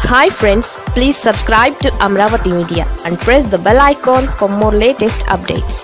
hi friends please subscribe to Amaravati media and press the bell icon for more latest updates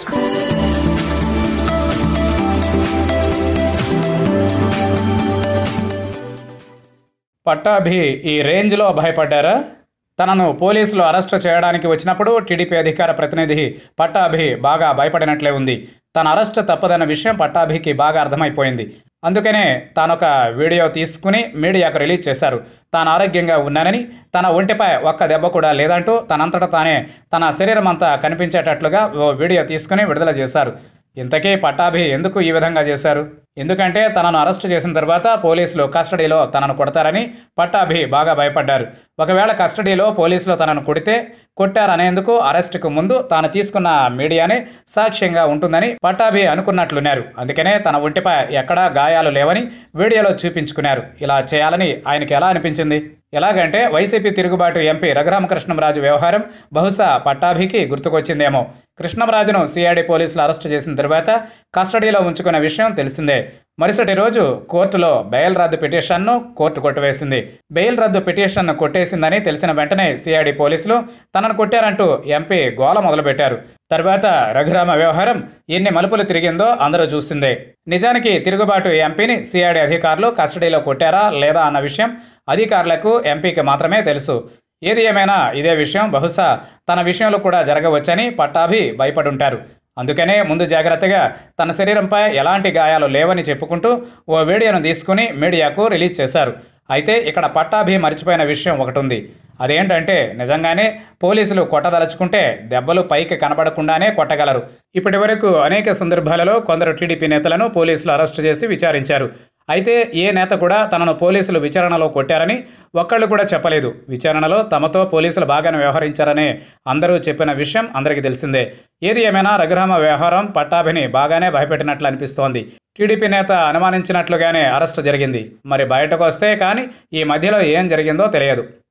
Pattabhi ఈ రేంజ్లో భయపడ్డారా తనను పోలీసులు arrest చేయడానికి వచ్చినప్పుడు టీడీపీ అధికార ప్రతినిధి పట్టాభి బాగా భయపడినట్లే ఉంది తన అరెస్ట్ తప్పదన్న విషయం పట్టాభికి బాగా అర్థమైపోయింది అందుకనే తానొక వీడియో తీసుకుని మీడియాకు రిలీజ్ చేశారు తాను ఆరోగ్యంగా ఉన్నానని తన ఒంటిపై ఒక్క దెబ్బ కూడా లేదంటూ తనంతట తానే తన శరీరం అంతా కనిపించేటట్లుగా ఓ వీడియో తీసుకుని విడుదల చేశారు ఇంతకీ పట్టాభి ఎందుకు ఈ విధంగా చేశారు ఎందుకంటే తనను అరెస్ట్ చేసిన తర్వాత పోలీసులు కస్టడీలో తనను కొడతారని పట్టాభి బాగా భయపడ్డారు ఒకవేళ కస్టడీలో పోలీసులు తనను కొడితే కొట్టారనేందుకు అరెస్టుకు ముందు తాను తీసుకున్న మీడియానే సాక్ష్యంగా ఉంటుందని పట్టాభి అనుకున్నట్లున్నారు అందుకనే తన ఒంటిపై ఎక్కడా గాయాలు లేవని వీడియోలో చూపించుకున్నారు ఇలా చేయాలని ఆయనకి ఎలా అనిపించింది ఎలాగంటే వైసీపీ తిరుగుబాటు ఎంపీ రఘురామకృష్ణంరాజు వ్యవహారం బహుశా పట్టాభికి గుర్తుకొచ్చిందేమో కృష్ణంరాజును సిఐడి పోలీసులు అరెస్టు చేసిన తర్వాత కస్టడీలో ఉంచుకున్న విషయం తెలిసిందే మరుసటి రోజు కోర్టులో బెయిల్ రద్దు పిటిషన్ను కోర్టు కొట్టివేసింది బెయిల్ రద్దు పిటిషన్ను కొట్టేసిందని తెలిసిన వెంటనే సిఐడి పోలీసులు తనను కొట్టారంటూ ఎంపీ గోల మొదలుపెట్టారు తర్వాత రఘురామ వ్యవహారం ఎన్ని మలుపులు తిరిగిందో అందరూ చూసిందే నిజానికి తిరుగుబాటు ఎంపీని సిఐడి అధికారులు కస్టడీలో కొట్టారా లేదా అన్న విషయం అధికారులకు ఎంపీకి మాత్రమే తెలుసు ఏది ఏమైనా ఇదే విషయం బహుశా తన విషయంలో కూడా జరగవచ్చని పట్టాభి భయపడుంటారు అందుకనే ముందు జాగ్రత్తగా తన శరీరంపై ఎలాంటి గాయాలు లేవని చెప్పుకుంటూ ఓ వీడియోను తీసుకుని మీడియాకు రిలీజ్ చేశారు అయితే ఇక్కడ పట్టాభి మర్చిపోయిన విషయం ఒకటి ఉంది అదేంటంటే నిజంగానే పోలీసులు కొట్టదలుచుకుంటే దెబ్బలు పైకి కనబడకుండానే కొట్టగలరు ఇప్పటి వరకు అనేక సందర్భాలలో కొందరు టీడీపీ నేతలను పోలీసులు అరెస్టు చేసి విచారించారు అయితే ఏ నేత కూడా తనను పోలీసులు విచారణలో కొట్టారని ఒక్కళ్ళు కూడా చెప్పలేదు విచారణలో తమతో పోలీసులు బాగానే వ్యవహరించారని అందరూ చెప్పిన విషయం అందరికీ తెలిసిందే ఏది ఏమైనా రఘురామ వ్యవహారం పట్టాభిని బాగానే భయపెట్టినట్లు అనిపిస్తోంది టీడీపీ నేత అనుమానించినట్లుగానే అరెస్టు జరిగింది మరి బయటకు వస్తే కానీ ఈ మధ్యలో ఏం జరిగిందో తెలియదు